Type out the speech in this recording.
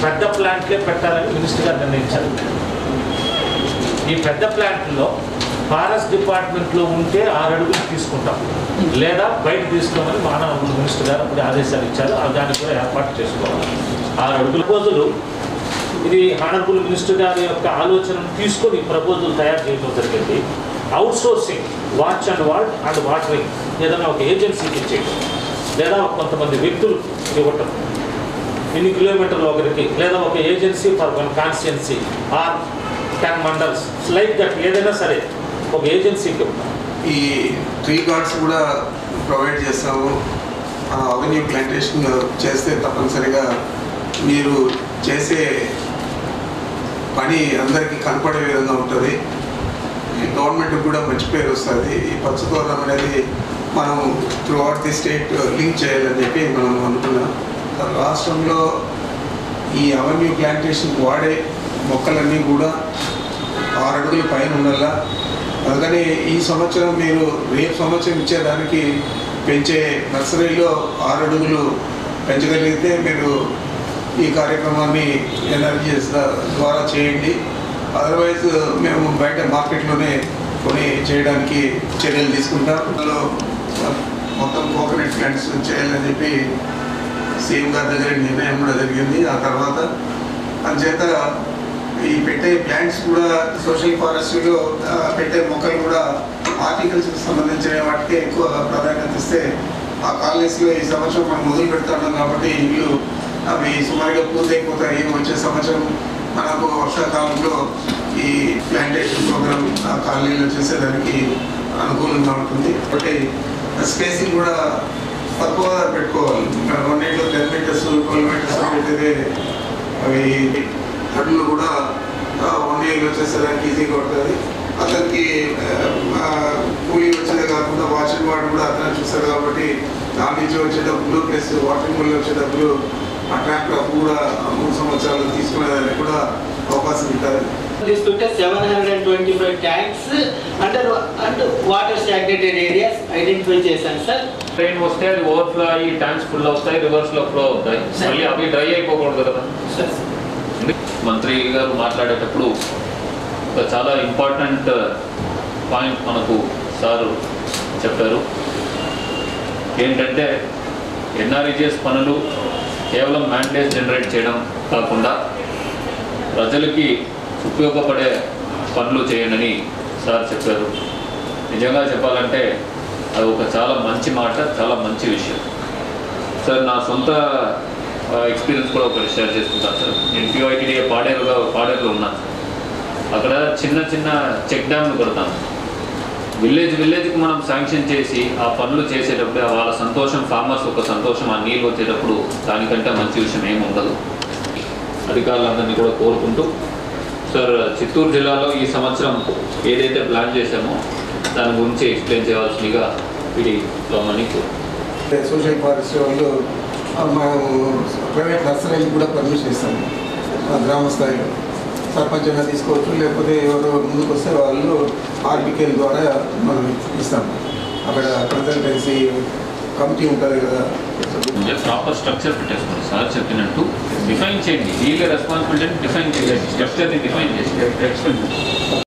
పెద్ద ప్లాంట్లే పెట్టాలని మినిస్టర్ గారు నిర్ణయించారు ఈ పెద్ద ప్లాంట్లో ఫారెస్ట్ డిపార్ట్మెంట్లో ఉంటే ఆరు అడుగులు తీసుకుంటాం లేదా బయట తీసుకోమని మానవ వనరుల మినిస్టర్ గారు అప్పుడు ఆదేశాలు ఇచ్చారు ఆ దానికి కూడా ఏర్పాటు చేసుకోవాలి ఆరు అడుగుల రోజులు ఇది హానరబుల్ మినిస్టర్ గారి యొక్క ఆలోచనను తీసుకొని ప్రపోజల్ తయారు చేయడం జరిగింది outsourcing watch and ward and watering ఏదైనా ఒక ఏజెన్సీకి ఇచ్చేయడం లేదా కొంతమంది వ్యక్తులు ఇవ్వటం ఎన్ని కిలోమీటర్లు ఒకరికి లేదా ఒక agency for one constituency or ten mandals like that ఏదైనా సరే ఒక ఏజెన్సీకి ఇవ్వటం ఈ ట్రీ గార్డ్స్ కూడా ప్రొవైడ్ చేస్తాము అవెన్యూ ప్లాంటేషన్ చేస్తే తప్పనిసరిగా మీరు చేసే పని అందరికీ కనపడే విధంగా ఉంటుంది ఈ గవర్నమెంట్ కూడా మంచి పేరు వస్తుంది ఈ పచ్చతోరణం అనేది మనం throughout the state link చేయాలని చెప్పి మనం అనుకున్నాం రాష్ట్రంలో ఈ అవెన్యూ ప్లాంటేషన్ వాడే మొక్కలన్నీ కూడా ఆరు అడుగుల పైన ఉండాలా అందుకని ఈ సంవత్సరం మీరు రేపు సంవత్సరం ఇచ్చేదానికి పెంచే నర్సరీలో ఆరు అడుగులు పెంచగలిగితే మీరు ఈ కార్యక్రమాన్ని ఎనర్జీస్ ద్వారా చేయండి అదర్వైజ్ మేము బయట మార్కెట్లోనే కొని చేయడానికి చర్యలు తీసుకుంటాం అందులో మొత్తం కోకోనట్ ప్లాంట్స్ చేయాలని చెప్పి సీఎం గారి దగ్గర నిర్ణయం కూడా జరిగింది ఆ తర్వాత అందుచేత ఈ పెట్టే ప్లాంట్స్ కూడా సోషల్ ఫారెస్ట్రీలో ఆ, పెట్టే మొక్కలు కూడా హార్టికల్చర్కి సంబంధించిన వాటికి ఎక్కువ ప్రాధాన్యత ఇస్తే ఆ కాలనీస్లో ఈ సంవత్సరం మనం మొదలు పెడుతున్నాం కాబట్టి ఇల్లు అవి సుమారుగా పూర్తయిపోతాయి వచ్చే సంవత్సరం మనకు వర్షాకాలంలో ఈ ప్లాంటేషన్ ప్రోగ్రామ్ ఆ కాలనీలో చేసేదానికి అనుకూలంగా ఉంటుంది కాబట్టి స్పేసింగ్ కూడా తక్కువగా పెట్టుకోవాలి రెండింటిలో టెన్ మీటర్స్ ట్వెల్వ్ మీటర్స్ పెట్టితే అవి అడ్లు కూడా వన్ ఇయర్ వచ్చేసేదానికి ఈజీగా ఉంటుంది అతనికి ఆ, కూలీ వచ్చేదే కాకుండా వాషింగ్ వాటర్ కూడా అతను చూస్తారు కాబట్టి దాని నుంచి వచ్చే డబ్బులు ప్లస్ వాషింగ్ వల్ల వచ్చే డబ్బులు ఆ ట్రాక్టర్ అప్పు కూడా మూడు సంవత్సరాలు తీసుకునేదానికి కూడా అవకాశం ఉంటుంది తీసుకుంటే seven hundred and twenty five tanks under and water stagnated areas identify చేశాను సార్ ట్రైన్ వస్తే అది ఓవర్ఫ్లో అయ్యి ట్యాంక్స్ ఫుల్ అవుతాయి రివర్స్ లో ఫ్లో అవుతాయి మళ్ళీ అవి డ్రై అయిపోకూడదు కదా సార్ మంత్రి గారు మాట్లాడేటప్పుడు ఒక చాలా ఇంపార్టెంట్ పాయింట్ మనకు సారు చెప్పారు ఏంటంటే ఎన్ఆర్ఈజిఎస్ పనులు కేవలం మ్యాండేట్ జనరేట్ చేయడం కాకుండా ప్రజలకి ఉపయోగపడే పనులు చేయనని సార్ చెప్పారు నిజంగా చెప్పాలంటే అది ఒక చాలా మంచి మాట చాలా మంచి విషయం సార్ నా సొంత ఎక్స్పీరియన్స్ కూడా ఒకటి షేర్ చేసుకుంటాను సార్ నేను పిఓఐటీడీఏ పాడేరుగా పాడేరులో ఉన్నాను సార్ అక్కడ చిన్న చిన్న చెక్ డ్యామ్లు కడతాను విలేజ్ విలేజ్కి మనం శాంక్షన్ చేసి ఆ పనులు చేసేటప్పుడు వాళ్ళ సంతోషం ఫార్మర్స్ ఒక సంతోషం ఆ నీళ్ళు వచ్చేటప్పుడు దానికంటే మంచి విషయం ఏమి ఉండదు అధికారులందరినీ కూడా కోరుకుంటూ సార్ చిత్తూరు జిల్లాలో ఈ సంవత్సరం ఏదైతే ప్లాన్ చేశామో దాని గురించి ఎక్స్ప్లెయిన్ చేయాల్సిందిగా ఇది లోమని కోరు సోషల్ ఫారెస్ట్ వాళ్ళు ఆ, మనం ప్రైవేట్ నర్సరీలకు కూడా పర్మిషన్ ఇస్తాము ఆ గ్రామ స్థాయిలో సర్పంచ్ అయినా తీసుకోవచ్చు లేకపోతే ఎవరు ముందుకు వస్తే వాళ్ళు ఆర్బికేల ద్వారా మనం ఇస్తాం అక్కడ కన్సల్టెన్సీ కమిటీ ఉంటుంది కదా ప్రాపర్ స్ట్రక్చర్ పెట్టేసుకోండి సార్ చెప్పినట్టు డిఫైన్ చేయండి వీళ్ళ రెస్పాన్సిబిలిటీని డిఫైన్ చేయండి స్ట్రక్చర్ని డిఫైన్ చేసి